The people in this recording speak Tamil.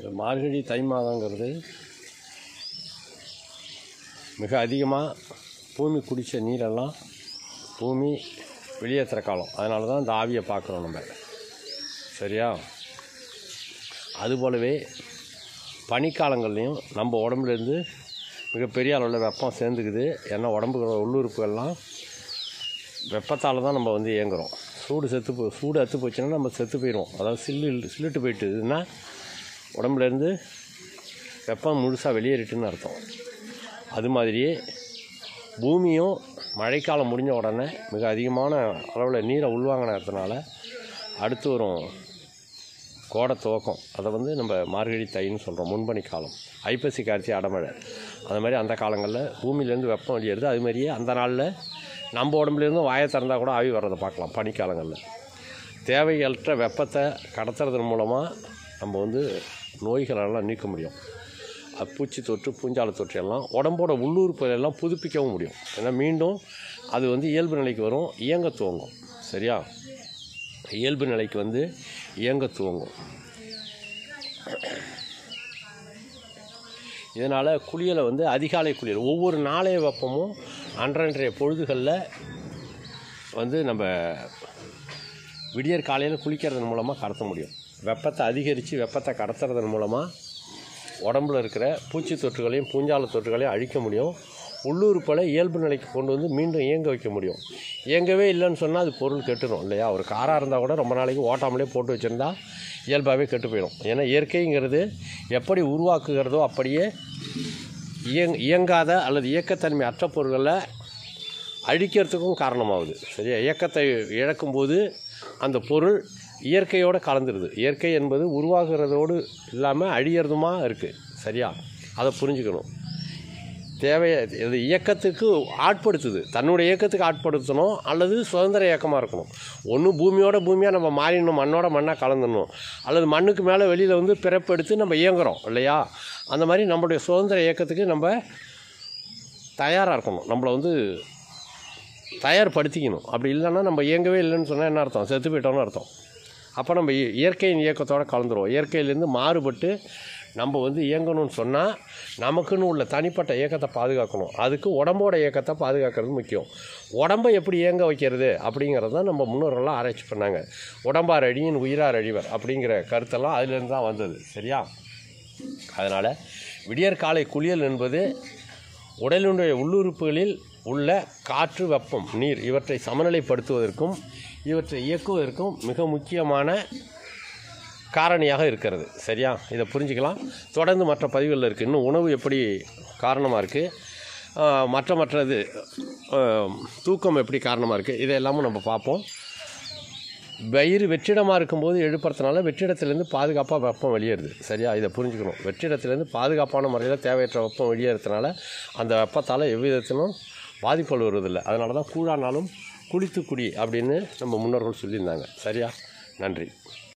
இந்த மார்கழி தை மாதங்கிறது மிக அதிகமாக பூமி குடித்த நீரெல்லாம் பூமி வெளியேற்றுற காலம் அதனால தான் இந்த ஆவியை பார்க்குறோம் நம்ம சரியா அதுபோலவே பனிக்காலங்கள்லேயும் நம்ம உடம்புலேருந்து மிகப்பெரிய அளவில் வெப்பம் சேர்ந்துக்குது ஏன்னா உடம்புகளோட உள்ளுறுப்புகள்லாம் வெப்பத்தால் தான் நம்ம வந்து இயங்குறோம் சூடு செத்து போ சூடு அத்து போச்சுன்னா நம்ம செத்து போயிடுவோம் அதாவது சில்லு சில்லுட்டு போயிட்டுதுன்னா உடம்புலேருந்து வெப்பம் முழுசாக வெளியேறிட்டுன்னு அர்த்தம் அது மாதிரியே பூமியும் மழைக்காலம் முடிஞ்ச உடனே மிக அதிகமான அளவில் நீரை உள்வாங்கினதுனால அடுத்து வரும் கோடை துவக்கம் அதை வந்து நம்ம மார்கழி தைன்னு சொல்கிறோம் முன்பனி காலம் ஐப்பசி கார்த்தி அடமழை அது மாதிரி அந்த காலங்களில் பூமியிலேருந்து வெப்பம் வெளியேறுது அது மாதிரியே அந்த நாளில் நம்ம உடம்புலேருந்து வாயை திறந்தால் கூட ஆவி வர்றதை பார்க்கலாம் பனிக்காலங்களில் தேவையற்ற வெப்பத்தை கடத்துறதன் மூலமாக நம்ம வந்து நோய்களெல்லாம் நீக்க முடியும் அது பூச்சி தொற்று பூஞ்சால தொற்று எல்லாம் உடம்போட உள்ளுறுப்புகள் எல்லாம் புதுப்பிக்கவும் முடியும் ஏன்னா மீண்டும் அது வந்து இயல்பு நிலைக்கு வரும் இயங்க துவங்கும் சரியா இயல்பு நிலைக்கு வந்து இயங்க துவங்கும் இதனால் குளியலை வந்து அதிகாலை குளியல் ஒவ்வொரு நாளைய வெப்பமும் அன்றன்றைய பொழுதுகளில் வந்து நம்ம விடியற் காலையில் குளிக்கிறதன் மூலமாக கடத்த முடியும் வெப்பத்தை அதிகரித்து வெப்பத்தை கடத்துறதன் மூலமாக உடம்புல இருக்கிற பூச்சி தொற்றுகளையும் பூஞ்சால தொற்றுகளையும் அழிக்க முடியும் உள்ளுறுப்பலை இயல்பு நிலைக்கு கொண்டு வந்து மீண்டும் இயங்க வைக்க முடியும் இயங்கவே இல்லைன்னு சொன்னால் அது பொருள் கெட்டுடும் இல்லையா ஒரு காராக இருந்தால் கூட ரொம்ப நாளைக்கு ஓட்டாமலே போட்டு வச்சுருந்தா இயல்பாகவே கெட்டு போயிடும் ஏன்னா இயற்கைங்கிறது எப்படி உருவாக்குகிறதோ அப்படியே இயங் இயங்காத அல்லது இயக்கத்தன்மை அற்ற பொருள்களை அழிக்கிறதுக்கும் காரணமாகுது சரியா இயக்கத்தை இழக்கும்போது அந்த பொருள் இயற்கையோடு கலந்துருது இயற்கை என்பது உருவாகிறதோடு இல்லாமல் அழியறதுமா இருக்குது சரியா அதை புரிஞ்சுக்கணும் தேவை இது இயக்கத்துக்கு ஆட்படுத்துது தன்னுடைய இயக்கத்துக்கு ஆட்படுத்தணும் அல்லது சுதந்திர இயக்கமாக இருக்கணும் ஒன்று பூமியோட பூமியாக நம்ம மாறிடணும் மண்ணோட மண்ணாக கலந்துடணும் அல்லது மண்ணுக்கு மேலே வெளியில் வந்து பிறப்பெடுத்து நம்ம இயங்குறோம் இல்லையா அந்த மாதிரி நம்மளுடைய சுதந்திர இயக்கத்துக்கு நம்ம தயாராக இருக்கணும் நம்மளை வந்து தயார்படுத்திக்கணும் அப்படி இல்லைன்னா நம்ம இயங்கவே இல்லைன்னு சொன்னால் என்ன அர்த்தம் செத்து போயிட்டோம்னு அர்த்தம் அப்போ நம்ம இ- இயற்கையின் இயக்கத்தோடு கலந்துருவோம் இயற்கையிலேருந்து மாறுபட்டு நம்ம வந்து இயங்கணும்னு சொன்னால் நமக்குன்னு உள்ள தனிப்பட்ட இயக்கத்தை பாதுகாக்கணும் அதுக்கு உடம்போட இயக்கத்தை பாதுகாக்கிறது முக்கியம் உடம்பை எப்படி இயங்க வைக்கிறது அப்படிங்கிறது தான் நம்ம முன்னோர்கள்லாம் ஆராய்ச்சி பண்ணாங்க உடம்பார் அழியின் உயிரார் அழிவர் அப்படிங்கிற கருத்தெல்லாம் அதுலேருந்து தான் வந்தது சரியா அதனால் விடியற்காலை குளியல் என்பது உடலினுடைய உள்ளுறுப்புகளில் உள்ள காற்று வெப்பம் நீர் இவற்றை சமநிலைப்படுத்துவதற்கும் இவற்றை இயக்குவதற்கும் மிக முக்கியமான காரணியாக இருக்கிறது சரியா இதை புரிஞ்சுக்கலாம் தொடர்ந்து மற்ற பதிவுகளில் இருக்குது இன்னும் உணவு எப்படி காரணமாக இருக்குது மற்ற மற்றது ஆஹ், தூக்கம் எப்படி காரணமாக இருக்குது இதை எல்லாமும் நம்ம பார்ப்போம் வயிறு வெற்றிடமாக இருக்கும்போது எழுப்புறதுனால வெற்றிடத்துலேருந்து பாதுகாப்பாக வெப்பம் வெளியேறுது சரியா இதை புரிஞ்சுக்கணும் வெற்றிடத்துலேருந்து பாதுகாப்பான முறையில் தேவையற்ற வெப்பம் வெளியேறதுனால அந்த வெப்பத்தால் எவ்விதத்திலும் பாதிப்புகள் வருவதில்லை அதனால தான் கூழானாலும் குளித்து குடி அப்படின்னு நம்ம முன்னோர்கள் சொல்லியிருந்தாங்க சரியா நன்றி